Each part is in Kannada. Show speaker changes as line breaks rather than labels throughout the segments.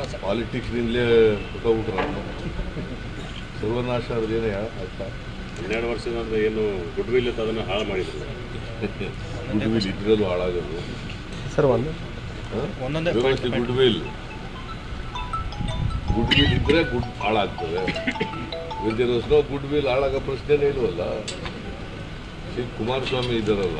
ಪಾಲಿಟಿಕ್ಸ್ನಿಂದಲೇ ಬಿಟ್ಟೋಗ್ಬಿಟ್ರ ಸರ್ವನಾಶ ಅದೇನೇ ಅರ್ಥ
ಹನ್ನೆರಡು ವರ್ಷದ ಅಂದ್ರೆ ಏನು ಗುಡ್ ವಿಲ್ ಇತ್ತು ಅದನ್ನು ಹಾಳು ಮಾಡಿದ್ರು
ಗುಡ್ ವಿಲ್ ಇದ್ರಲ್ಲೂ ಹಾಳಾಗೋದು
ಸರ್ ಒಂದು
ವ್ಯವಸ್ಥೆ ಗುಡ್ ವಿಲ್ ಗುಡ್ ವಿಲ್ ಇದ್ರೆ ಗುಡ್ ಹಾಳಾಗ್ತದೆ ನೋ ಗುಡ್ ವಿಲ್ ಹಾಳಾಗೋ ಪ್ರಶ್ನೆನೇ ಇಲ್ವಲ್ಲ ಶ್ರೀ ಕುಮಾರಸ್ವಾಮಿ ಇದ್ದಾರಲ್ಲ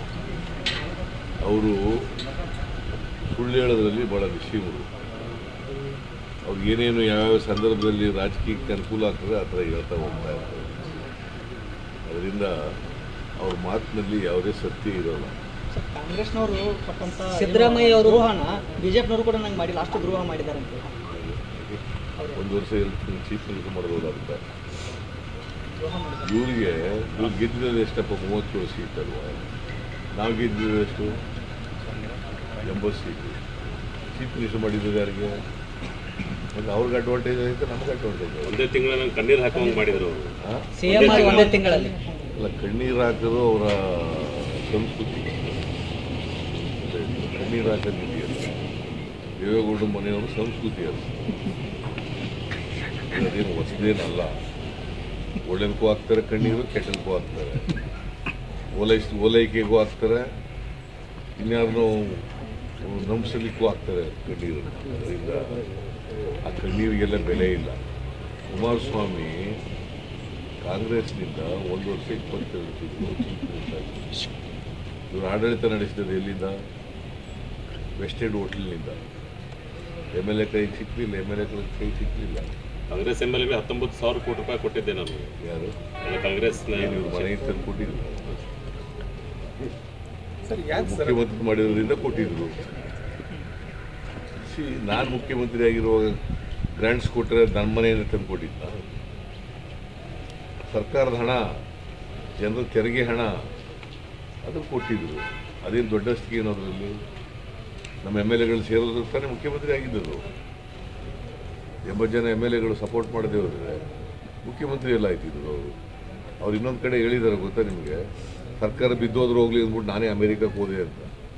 ಅವರು ಸುಳ್ಳು ಹೇಳೋದ್ರಲ್ಲಿ ಭಾಳ ನಿಶ್ಚಯಮರು ಅವ್ರಿಗೆ ಏನೇನು ಯಾವ್ಯಾವ ಸಂದರ್ಭದಲ್ಲಿ ರಾಜಕೀಯಕ್ಕೆ ಅನುಕೂಲ ಆಗ್ತದೆ ಆ ಥರ ಹೇಳ್ತಾ ಹೋಗ್ತಾ ಇರ್ತಾರೆ ಅದರಿಂದ ಅವ್ರ ಮಾತಿನಲ್ಲಿ ಯಾವುದೇ ಸತ್ಯ ಇರೋಲ್ಲ
ಕಾಂಗ್ರೆಸ್ನವರು ಕೊಟ್ಟಂತ
ಸಿದ್ದರಾಮಯ್ಯ ಅವರು
ದ್ರೋಹನ ಬಿಜೆಪಿನವರು ಕೂಡ ನಂಗೆ ಮಾಡಿಲ್ಲ ಅಷ್ಟು ದ್ರೋಹ ಮಾಡಿದ್ದಾರೆ ಅಂತ
ಒಂದು ವರ್ಷ ಇರ್ತೀನಿ ಚೀಫ್ ಮಿನಿಸ್ಟರ್ ಮಾಡ್ಬೋದು ಅಂತ
ದ್ರೋಹ ಮಾಡಿದ್ದಾರೆ
ಇವ್ರಿಗೆ ಇವ್ರು ಗೆದ್ದಿರೋದು ಎಷ್ಟಪ್ಪ ಮೂವತ್ತೇಳು ಸೀಟ್ ಅಲ್ವಾ ನಾವು ಗೆದ್ದಿರೋದು ಎಷ್ಟು ಎಂಬತ್ತು ಸೀಟು ಚೀಫ್ ಮಿನಿಸ್ಟರ್ ಮಾಡಿದ್ದು ಯಾರಿಗೆ ಮತ್ತು ಅವ್ರಿಗೆ ಅಡ್ವಾಂಟೇಜ್ ಆಯಿತು ನಮಗೆ ಅಡ್ವಾಂಟೇಜ್ ಆಯಿತು
ಒಂದೇ ತಿಂಗಳ ಕಣ್ಣೀರು ಹಾಕುವಂಗೆ ಮಾಡಿದ್ರು ಅವರು
ಸಿಎಂ ಆಗಿ ಒಂದೇ ತಿಂಗಳಲ್ಲಿ
ಅಲ್ಲ ಕಣ್ಣೀರು ಹಾಕೋದು ಅವರ ಸಂಸ್ಕೃತಿ ಕಣ್ಣೀರು ಹಾಕೋದಿದೆಯಲ್ಲ ದೇವೇಗೌಡ ಮನೆಯವರು ಸಂಸ್ಕೃತಿ ಅದು ಅದೇನು ಹೊಸದೇನಲ್ಲ ಒಳ್ಳೆದಕ್ಕೂ ಹಾಕ್ತಾರೆ ಕಣ್ಣೀರು ಕೆಟ್ಟದಕ್ಕೂ ಹಾಕ್ತಾರೆ ಓಲೈಸ್ ಓಲೈಕೆಗೂ ಹಾಕ್ತಾರೆ ಇನ್ಯಾರನ್ನೋ ನಂಬಿಸಲಿಕ್ಕೂ ಹಾಕ್ತಾರೆ ಕಣ್ಣೀರು ಅದರಿಂದ ಆ ಕಣ್ಣೀರಿಗೆಲ್ಲ ಬೆಲೆ ಇಲ್ಲ ಕುಮಾರಸ್ವಾಮಿ ಕಾಂಗ್ರೆಸ್ನಿಂದ ಒಂದು ವರ್ಷ ಇಪ್ಪತ್ತೆರಡು ತಿಂಗಳು ಚೀಫ್ ಮಿನಿಸ್ಟರ್ ಆಗಿದ್ರು. ಇವರು ಆಡಳಿತ ನಡೆಸಿದ್ದು ಎಲ್ಲಿಂದ ವೆಸ್ಟ್ ಎಂಡ್ ಹೋಟ್ಲಿನಿಂದ ಎಮ್ ಎಲ್ ಎ ಕೈ ಸಿಕ್ಕಲಿಲ್ಲ ಎಮ್ ಎಲ್ ಎ ಕೈ ಸಿಕ್ಕಲಿಲ್ಲ
ಕಾಂಗ್ರೆಸ್ ಎಮ್ ಎಲ್ ಹತ್ತೊಂಬತ್ತು ಸಾವಿರ ಕೋಟಿ ರೂಪಾಯಿ ಕೊಟ್ಟಿದ್ದೆ ನಾನು
ಯಾರು
ಎಲ್ಲ ಕಾಂಗ್ರೆಸ್ನ
ಏನು ಇವ್ರು ಮನೆ ತಂದು ಕೊಟ್ಟಿದ್ರು ಮುಖ್ಯಮಂತ್ರಿ ಮಾಡಿರೋದ್ರಿಂದ ಕೊಟ್ಟಿದ್ರು ಸಿ ನಾನು ಮುಖ್ಯಮಂತ್ರಿ ಆಗಿರುವಾಗ ಗ್ರ್ಯಾಂಡ್ಸ್ ಕೊಟ್ಟರೆ ನನ್ನ ಮನೆಯಿಂದ ತಂದು ಕೊಟ್ಟಿದ್ದ ಸರ್ಕಾರದ ಹಣ ಜನರ ತೆರಿಗೆ ಹಣ ಅದು ಕೊಟ್ಟಿದ್ರು ಅದೇನು ದೊಡ್ಡಸ್ತಿಗೆ ಏನೋದ್ರಲ್ಲಿ ನಮ್ಮ ಎಮ್ ಎಲ್ ಎಗಳು ಸೇರೋದ್ರ ತಾನೇ ಮುಖ್ಯಮಂತ್ರಿ ಆಗಿದ್ದರು ಎಂಬತ್ತು ಜನ ಎಮ್ ಎಲ್ ಎಗಳು ಸಪೋರ್ಟ್ ಮಾಡದೆ ಹೋದರೆ ಮುಖ್ಯಮಂತ್ರಿ ಎಲ್ಲ ಆಯ್ತಿದ್ರು ಅವರು ಅವ್ರು ಇನ್ನೊಂದು ಕಡೆ ಹೇಳಿದ್ದಾರೆ ಗೊತ್ತಾ ನಿಮಗೆ ಸರ್ಕಾರ ಬಿದ್ದೋದ್ರು ಹೋಗ್ಲಿ ಅಂದ್ಬಿಟ್ಟು ನಾನೇ ಅಮೇರಿಕಕ್ಕೆ ಹೋದೆ ಅಂತ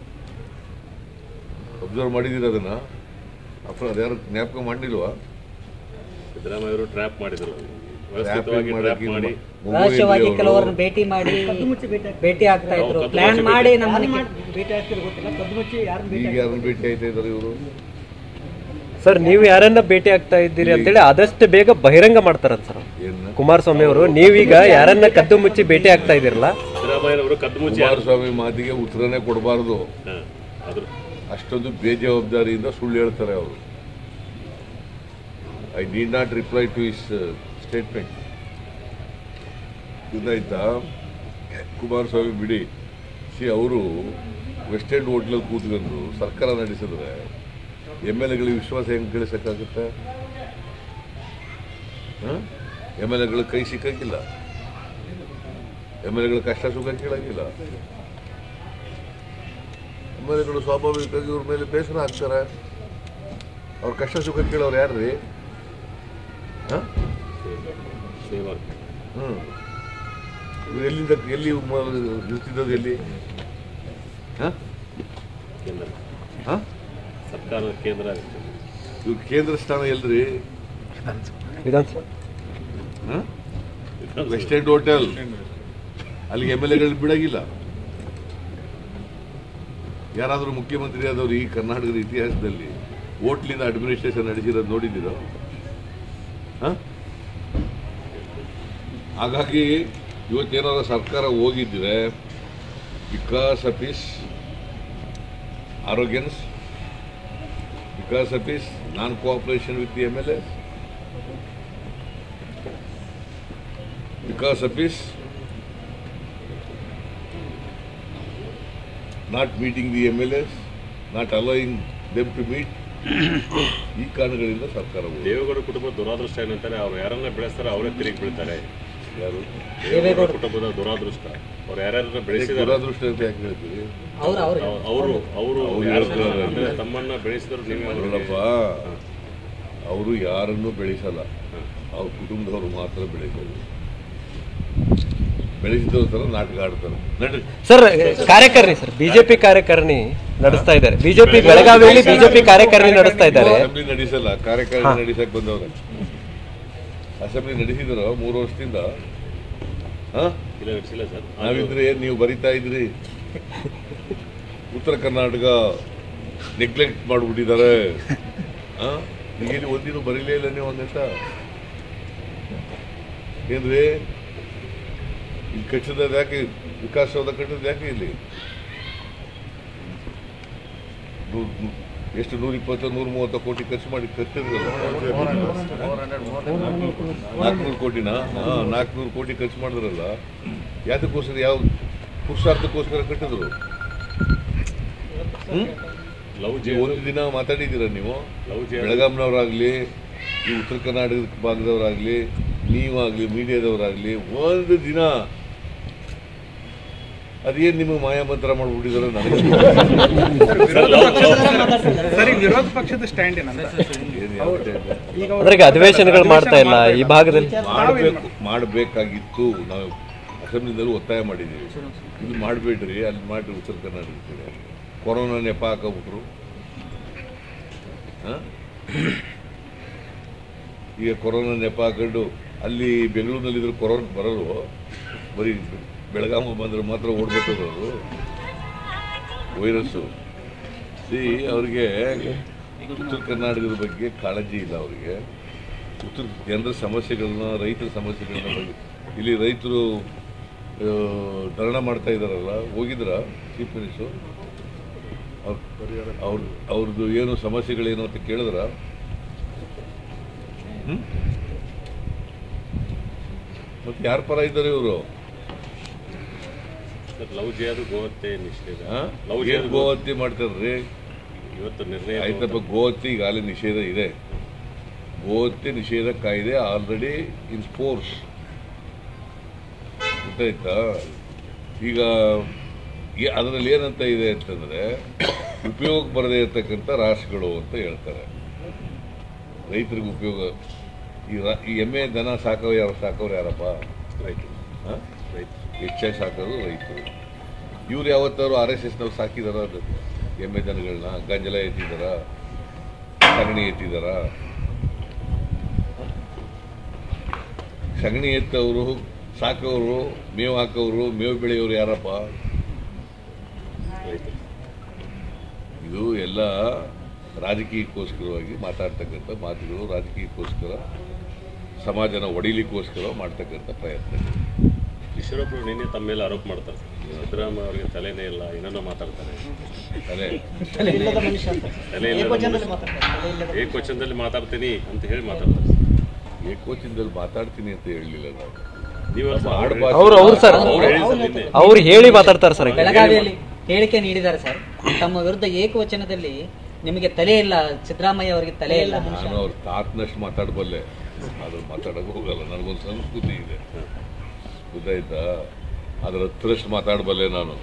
ಅಬ್ಸರ್ವ್ ಮಾಡಿದ್ದೀರ ಅದನ್ನ ಅಪ್ಪ ಅದ್ಯಾರು ಜ್ಞಾಪಕ ಮಾಡಿಲ್ವಾ
ಸಿದ್ದರಾಮಯ್ಯ ಅವರು ಟ್ರ್ಯಾಪ್ ಮಾಡಿದ್ರು
Trap
ವ್ಯವಸ್ಥಿತವಾಗಿ
ಏನ್
ಟ್ರ್ಯಾಪ್
ಮಾಡಕ್ಕೆ
ಮಾಡಿ
ಮುಂಬೈಯಲ್ಲಿ
ರಹಸ್ಯವಾಗಿ
ಅವ್ರು-
ಕೆಲವರನ್ನ ಭೇಟಿ ಮಾಡಿ
ಮುಚ್ಚಿ ಭೇಟಿ ಆಗ್ತಾರೆ.
ಭೇಟಿ ಆಗ್ತಾ ಇದ್ರು
ಕದ್ದು
ಪ್ಲಾನ್
ಮುಚ್ಚಿ
ಮಾಡಿ
ಭೇಟಿ.
ನಮ್ಮ
ಯಾರನ್ನ
ಮನೆಗೆ
ಮಾಡಿ ಭೇಟಿ ಆಗ್ತಿರೋ ಗೊತ್ತಿಲ್ಲ ಕದ್ದು ಮುಚ್ಚಿ ಯಾರನ್ನ ಭೇಟಿ
ಈಗ ಯಾರನ್ನ ಭೇಟಿ ಆಯ್ತಾ ಇದ್ದಾರೆ ಇವರು
ಸರ್ ನೀವು ಯಾರನ್ನ ಭೇಟಿ ಆಗ್ತಾ ಇದ್ದೀರಿ ಅಂತೇಳಿ ಆದಷ್ಟು ಬೇಗ ಬಹಿರಂಗ ಮಾಡ್ತಾರಂತ ಸರ್
ಏನ
ಕುಮಾರಸ್ವಾಮಿ ಅವರು ನೀವೀಗ ಯಾರನ್ನ ಕದ್ದು ಮುಚ್ಚಿ ಭೇಟಿ ಆಗ್ತಾ ಇದ್ದೀರಲ್ಲ
ಸಿದ್ದರಾಮಯ್ಯನವರು ಕದ್ದು ಮುಚ್ಚಿ ಯಾರು
ಕುಮಾರಸ್ವಾಮಿ ಮಾತಿಗೆ ಉತ್ತರನೇ ಕೊಡಬಾರ್ದು
ಹಾಂ ಅದ್ರ
ಅಷ್ಟೊಂದು ಬೇಜವಾಬ್ದಾರಿಯಿಂದ ಸುಳ್ಳು ಹೇಳ್ತಾರೆ ಅವರು I need not reply to his statement ಗೊತ್ತಾಯ್ತಾ ಕುಮಾರಸ್ವಾಮಿ ಬಿಡಿ ಸಿ ಅವರು ವೆಸ್ಟ್ ಎಂಡ್ ಹೋಟ್ಲಲ್ಲಿ ಕೂತ್ಕೊಂಡು ಸರ್ಕಾರ ನಡೆಸಿದ್ರೆ ಎಮ್ ಎಲ್ ಎಗಳಿಗೆ ವಿಶ್ವಾಸ ಹೆಂಗೆ ಗಳಿಸೋಕ್ಕಾಗುತ್ತೆ ಎಮ್ ಎಲ್ ಎಗಳ ಕೈ ಸಿಕ್ಕಂಗಿಲ್ಲ ಎಮ್ ಎಲ್ ಎಗಳ ಕಷ್ಟ ಸುಖ ಕೇಳಂಗಿಲ್ಲ ಎಮ್ ಎಲ್ ಎಗಳು ಸ್ವಾಭಾವಿಕವಾಗಿ ಇವ್ರ ಮೇಲೆ ಬೇಸರ ಆಗ್ತಾರೆ ಅವ್ರ ಕಷ್ಟ ಸುಖ ಕೇಳೋರು ಯಾರು ರೀ ಹಾಂ
ಸೇವಾ
ಹ್ಞೂ ಇವ್ರು ಎಲ್ಲಿಂದ ಎಲ್ಲಿ ಮ- ನಿಲ್ತಿದ್ದದ್ದು ಎಲ್ಲಿ ಹಾಂ
ಕೇಂದ್ರ
ಹಾಂ
ಸರ್ಕಾರದ ಕೇಂದ್ರ
ಇವ್ರ ಕೇಂದ್ರ ಸ್ಥಾನ ಎಲ್ರಿ
ವಿಧಾನಸಭೆ
ಹಾಂ ವೆಸ್ಟ್ ಎಂಡ್ ಹೋಟೆಲ್ ಅಲ್ಲಿಗೆ ಎಮ್ ಎಲ್ ಎಗಳು ಬಿಡೋಗಿಲ್ಲ ಯಾರಾದರೂ ಮುಖ್ಯಮಂತ್ರಿ ಆದವರು ಈ ಕರ್ನಾಟಕದ ಇತಿಹಾಸದಲ್ಲಿ ಹೋಟ್ಲಿಂದ ಅಡ್ಮಿನಿಸ್ಟ್ರೇಷನ್ ನಡೆಸಿರೋದು ನೋಡಿದ್ದೀರೋ ಹಾಂ ಹಾಗಾಗಿ ಇವತ್ತೇನಾದ್ರು ಸರ್ಕಾರ ಹೋಗಿದ್ರೆ ಬಿಕಾಸ್ ಆಫ್ ಇಸ್ ಆರೋಗ್ಯನ್ಸ್ because of his non cooperation with the M L S because of his not meeting the MLAs, not allowing them to meet, ಈ ಕಾರಣಗಳಿಂದ ಸರ್ಕಾರ ಹೋಗಿದೆ.
ದೇವೇಗೌಡ ಕುಟುಂಬದ ದುರಾದೃಷ್ಟ ಏನಂತಾರೆ ಅವ್ರು ಯಾರನ್ನ ಬೆಳೆಸ್ತಾರೆ ಅವರೇ ತಿರುಗಿ ಬೀಳ್ತಾರೆ
ಯಾರು
ದೇವೇಗೌಡ ಕುಟುಂಬದ ದುರಾದೃಷ್ಟ ಅವ್ರು ಯಾರ್ಯಾರ ಬೆಳೆಸಿದಾರೆ
ದುರಾದೃಷ್ಟ ಅಂತ ಯಾಕೆ ಹೇಳ್ತೀವಿ
ಅವ್ರು ಅವ್ರು
ಅವರು ಅವರು
ಅವ್ರು
ಯಾರನ್ನ
ಹೇಳ್ತಾರೆ.
ಅಂದ್ರೆ ತಮ್ಮನ್ನ ಬೆಳೆಸಿದ್ರು ನೀವೇ ಅವ್ರಿಗೆ-
ನೋಡಪ್ಪ ಅವರು ಯಾರನ್ನೂ ಬೆಳೆಸಲ್ಲ ಅವ್ರ ಕುಟುಂಬದವರು ಮಾತ್ರ ಬೆಳೆಸೋದು ಬೆಳೆಸಿದವ್ರ ಥರ ನಾಟಕ ಆಡ್ತಾರೆ ನಡ್ರಿ
ಸರ್ ಕಾರ್ಯಕಾರಿಣಿ ಸರ್ ಬಿಜೆಪಿ ಕಾರ್ಯಕಾರಿಣಿ ನಡೆಸ್ತಾ ಇದ್ದಾರೆ ಬಿಜೆಪಿ ಬೆಳಗಾವಿಯಲ್ಲಿ ಬಿಜೆಪಿ ಕಾರ್ಯಕಾರಿಣಿ ನಡೆಸ್ತಾ ಇದ್ದಾರೆ
ಅಸೆಂಬ್ಲಿ ನಡೆಸಲ್ಲ ಕಾರ್ಯಕಾರಿಣಿ ನಡೆಸಕ್ ಬಂದವ್ರೆ ಅಸೆಂಬ್ಲಿ ನಡೆಸಿದ್ರ ಮೂರು ವರ್ಷದಿಂದ ಹಾ
ಇಲ್ಲ ನಡೆಸಿಲ್ಲ ಸರ್
ನಾವಿದ್ರೆ ಏನ್ ನೀವು ಬರಿತಾ ಇದ್ರಿ ಉತ್ತರ ಕರ್ನಾಟಕ ನೆಗ್ಲೆಕ್ಟ್ ಮಾಡ್ಬಿಟ್ಟಿದ್ದಾರೆ ಆ? ಈಗೇನು ಒಂದಿನ ಬರೀಲೇ ಇಲ್ಲ ನೀವು ಒಂದಂತ ಏನ್ರಿ ಇಲ್ಲಿ ಕಟ್ಟಿದ ಯಾಕೆ ವಿಕಾಸವಾದ ಕಟ್ಟಿದ ಯಾಕೆ ಇಲ್ಲಿ ನೂರ್- ನೂರ್- ಎಷ್ಟು ನೂರ ಇಪ್ಪತ್ತು ನೂರ ಮೂವತ್ತು ಕೋಟಿ ಖರ್ಚು ಮಾಡಿ ಕಟ್ಟಿದ್ರಲ್ಲ ನಾಲ್ಕುನೂರು ಕೋಟಿನ ಹಾ ನಾಲ್ಕುನೂರು ಕೋಟಿ ಖರ್ಚು ಮಾಡಿದ್ರಲ್ಲ ಯಾತಕ್ಕೋಸ್ಕರ ಯಾವ ಪುರುಷಾರ್ಥಕ್ಕೋಸ್ಕರ ಕಟ್ಟಿದ್ರು ಹ್ಮ್?
ಲವ್ ಜಿ
ನೀವು ಒಂದು ದಿನ ಮಾತಾಡಿದ್ದೀರ ನೀವು
ಲವ್ ಜಿ
ಬೆಳಗಾಂನವರಾಗ್ಲಿ ಈ ಉತ್ತರ ಕರ್ನಾಟಕದ ಭಾಗದವರಾಗ್ಲಿ ನೀವಾಗ್ಲಿ ಮೀಡಿಯಾದವರಾಗ್ಲಿ ಒಂದು ದಿನ ಅದೇನ್ ನಿಮಗೆ ಮಾಯಾಮಂತ್ರ ಮಾಡ್ಬಿಟ್ಟಿದಾರೆ ನನಗೆ
ಸರಿ ವಿರೋಧ ಪಕ್ಷದ ಸ್ಟ್ಯಾಂಡ್ ಏನಂತ
ಏನ್ ಯಾವ ಟೈಮ್?
ಈಗ
ಅಂದ್ರೆ ಈಗ ಅಧಿವೇಶನಗಳು ಮಾಡ್ತಾ ಇಲ್ಲ ಈ ಭಾಗದಲ್ಲಿ
ಮಾಡಬೇಕು ಮಾಡಬೇಕಾಗಿತ್ತು ನಾವು ಅಸೆಂಬ್ಲಿನಲ್ಲಿ ಒತ್ತಾಯ ಮಾಡಿದ್ದೀವಿ ಇದು ಮಾಡಬೇಡ್ರಿ ಅಲ್ಲಿ ಮಾಡ್ರಿ ಉತ್ತರ ಕರ್ನಾಟಕ ಕಡೆ ಕೊರೋನಾ ನೆಪ ಹಾಕಬಿಟ್ರು ಹ? ಈಗ ಕೊರೋನಾ ನೆಪ ಹಾಕೊಂಡು ಅಲ್ಲಿ ಬೆಂಗಳೂರಿನಲ್ಲಿದ್ರು ಕೊರೋನಾ ಬರಲು ಬರೀ ಬೆಳಗಾವಿ ಬಂದ್ರೆ ಮಾತ್ರ ಓಡ್ಬಿಟ್ಟರು ಅವರು ವೈರಸ್ಸು ಸಿ ಅವ್ರಿಗೆ ಉತ್ತರ ಕರ್ನಾಟಕದ ಬಗ್ಗೆ ಕಾಳಜಿ ಇಲ್ಲ ಅವರಿಗೆ ಉತ್ತರ ಜನರ ಸಮಸ್ಯೆಗಳನ್ನ ರೈತರ ಸಮಸ್ಯೆಗಳನ್ನ ಬಗ್ಗೆ ಇಲ್ಲಿ ರೈತರು ಆ, ಧರಣ ಮಾಡ್ತಾ ಇದ್ದಾರಲ್ಲ ಹೋಗಿದ್ರ ಚೀಫ್ ಮಿನಿಸ್ಟರ್ ಅವ್ರ ಅವ್ರದ್ದು ಏನು ಸಮಸ್ಯೆಗಳೇನು ಅಂತ ಕೇಳಿದ್ರ ಹ್ಮ್? ಮತ್ತೆ ಯಾರ ಪರ ಇದ್ದಾರೆ ಇವರು
ಸರ್ ಲವ್ ಜಿಯಾದು ಗೋಹತ್ಯೆ ನಿಷೇಧ ಲವ್
ಏನ್
ಜಿಯಾದು
ಗೋಹತ್ಯೆ ಮಾಡ್ತಾರ್ರಿ
ಇವತ್ತು ನಿರ್ಣಯ
ಆಯ್ತಪ್ಪ ಗೋಹತ್ಯೆ ಈಗಾಗಲೇ ನಿಷೇಧ ಇದೆ ಗೋಹತ್ಯೆ ನಿಷೇಧ ಕಾಯ್ದೆ ಆಲ್ರೆಡಿ ಇನ್ ಫೋರ್ಸ್ ಗೊತ್ತಾಯ್ತಾ ಈಗ ಈ- ಅದರಲ್ಲಿ ಏನಂತ ಇದೆ ಅಂತಂದ್ರೆ ಉಪಯೋಗ ಬರದೇ ಇರತಕ್ಕಂಥ ರಾಶಿಗಳು ಅಂತ ಹೇಳ್ತಾರೆ ರೈತರಿಗೆ ಉಪಯೋಗ ಈ ರಾ- ಈ ಎಮ್ಮೆ ದನ ಸಾಕೋರು ಯಾರು ಸಾಕೋರು ಯಾರಪ್ಪ
ರೈತರು
ಹ?
ರೈತರು
ಹೆಚ್ಚಾಗಿ ಸಾಕೋದು ರೈತರು ಇವ್ರು ಯಾವತ್ತಾರು ಆರ್ ಎಸ್ ಎಸ್ನವ್ರು ಸಾಕಿದಾರ ಅದು ಎಮ್ಮೆ ದನಗಳನ್ನ ಗಂಜಲ ಎತ್ತಿದಾರ ಸಗಣಿ ಎತ್ತಿದಾರ ಸಗಣಿ ಎತ್ತವರು ಸಾಕೋರು ಮೇವು ಹಾಕೋರು ಮೇವು ಬೆಳೆಯೋರು ಯಾರಪ್ಪ
ರೈತರು
ಇದು ಎಲ್ಲ ರಾಜಕೀಯಕ್ಕೋಸ್ಕರವಾಗಿ ಮಾತಾಡ್ತಕ್ಕಂಥ ಮಾತುಗಳು ರಾಜಕೀಯಕ್ಕೋಸ್ಕರ ಸಮಾಜನ ಹೊಡಿಲಿಕ್ಕೋಸ್ಕರ ಮಾಡ್ತಕ್ಕಂಥ ಪ್ರಯತ್ನ
ಈಶ್ವರಪ್ಪರು ನಿನ್ನೆ ತಮ್ಮ ಮೇಲೆ ಆರೋಪ ಮಾಡ್ತಾರೆ ಸರ್ ಸಿದ್ದರಾಮಯ್ಯ ಅವರಿಗೆ ತಲೆನೇ ಇಲ್ಲ ಏನೇನೋ ಮಾತಾಡ್ತಾರೆ
ಅದೇ
ತಲೆ ಇಲ್ಲದ ಮನುಷ್ಯ ಅಂತ
ತಲೆ ಇಲ್ಲದ
ಏಕವಚನದಲ್ಲಿ
ಮನುಷ್ಯ.
ಮಾತಾಡ್ತಾರೆ ತಲೆ ಇಲ್ಲದ
ಏಕವಚನದಲ್ಲಿ ಮಾತಾಡ್ತೀನಿ ಅಂತ ಹೇಳಿ ಮಾತಾಡ್ತಾರೆ ಸರ್.
ಏಕೋಚಿಂದಲ್ಲಿ ಮಾತಾಡ್ತೀನಿ ಅಂತ ಹೇಳಲಿಲ್ಲ ನಾವು
ನೀವು ಅಲ್ಲ ಸರ್,
ಆಡು
ಅವ್ರು
ಭಾಷೆ-
ಅವ್ರು- ಅವ್ರು ಸರ್.
ಅವ್ರು ಹೇಳಿ ಸರ್ ನಿನ್ನೆ.
ಅವ್ರು ಹೇಳಿ ಮಾತಾಡ್ತಾರೆ ಸರ್ ಈಗ.
ಬೆಳಗಾವಿಯಲ್ಲಿ ಹೇಳಿಕೆ ನೀಡಿದ್ದಾರೆ ಸರ್ ತಮ್ಮ ವಿರುದ್ಧ ಏಕವಚನದಲ್ಲಿ ನಿಮಗೆ ತಲೆ ಇಲ್ಲ ಸಿದ್ದರಾಮಯ್ಯ ಅವರಿಗೆ ತಲೆ ಇಲ್ಲ
ನಾನು ಅವ್ರ ತಾತನಷ್ಟು ಮಾತಾಡಬಲ್ಲೆ ಆದ್ರೆ ಮಾತಾಡಕ್ ಹೋಗಲ್ಲ ನನಗೊಂದು ಸಂಸ್ಕೃತಿ ಇದೆ ಗೊತ್ತಾಯ್ತಾ ಅದ್ರ ಹತ್ರಷ್ಟು ಮಾತಾಡಬಲ್ಲೆ ನಾನು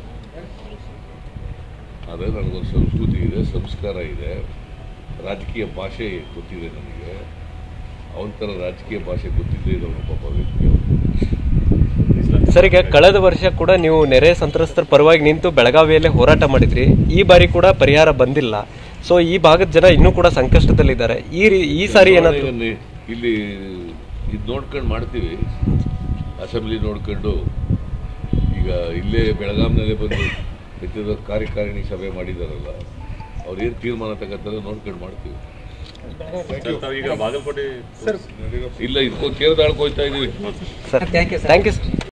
ಆದರೆ ನನಗೊಂದು ಸಂಸ್ಕೃತಿ ಇದೆ ಸಂಸ್ಕಾರ ಇದೆ ರಾಜಕೀಯ ಭಾಷೆ ಗೊತ್ತಿದೆ ನನಗೆ ಅವನ ಥರ ರಾಜಕೀಯ ಭಾಷೆ ಗೊತ್ತಿದ್ದೇ ಇರೋನು ಪಾಪ ವ್ಯಕ್ತಿ ಅವ್ನು.
ಸರ್ ಈಗ ಕಳೆದ ವರ್ಷ ಕೂಡ ನೀವು ನೆರೆ ಸಂತ್ರಸ್ತರ ಪರವಾಗಿ ನಿಂತು ಬೆಳಗಾವಿಯಲ್ಲೇ ಹೋರಾಟ ಮಾಡಿದ್ರಿ ಈ ಬಾರಿ ಕೂಡ ಪರಿಹಾರ ಬಂದಿಲ್ಲ ಸೊ ಈ ಭಾಗದ ಜನ ಇನ್ನೂ ಕೂಡ ಸಂಕಷ್ಟದಲ್ಲಿದ್ದಾರೆ ಈ ರೀ- ಈ ಸಾರಿ ಏನಾದ್ರು
ನೋಡೋಣ, ಇಲ್ಲಿ ಇದು ನೋಡ್ಕೊಂಡು ಮಾಡ್ತೀವಿ ಅಸೆಂಬ್ಲಿ ನೋಡ್ಕೊಂಡು ಈಗ ಇಲ್ಲೇ ಬೆಳಗಾಂನಲ್ಲೇ ಬಂದು ಹೆಚ್ಚಿದ ಕಾರ್ಯಕಾರಿಣಿ ಸಭೆ ಮಾಡಿದಾರಲ್ಲ ಅವ್ರು ಏನು ತೀರ್ಮಾನ ತಗೋತಾರೆ ನೋಡ್ಕೊಂಡು ಮಾಡ್ತೀವಿ
ಸರ್, ತಾವು ಈಗ ಬಾಗಲಕೋಟೆ
ಇಲ್ಲ ಇದಕ್ಕೊಂದು ಕೇರದಾಳಕ್ಕೆ ಹೋಗ್ತಾ ಇದೀವಿ
sir
thank you sir
thank you sir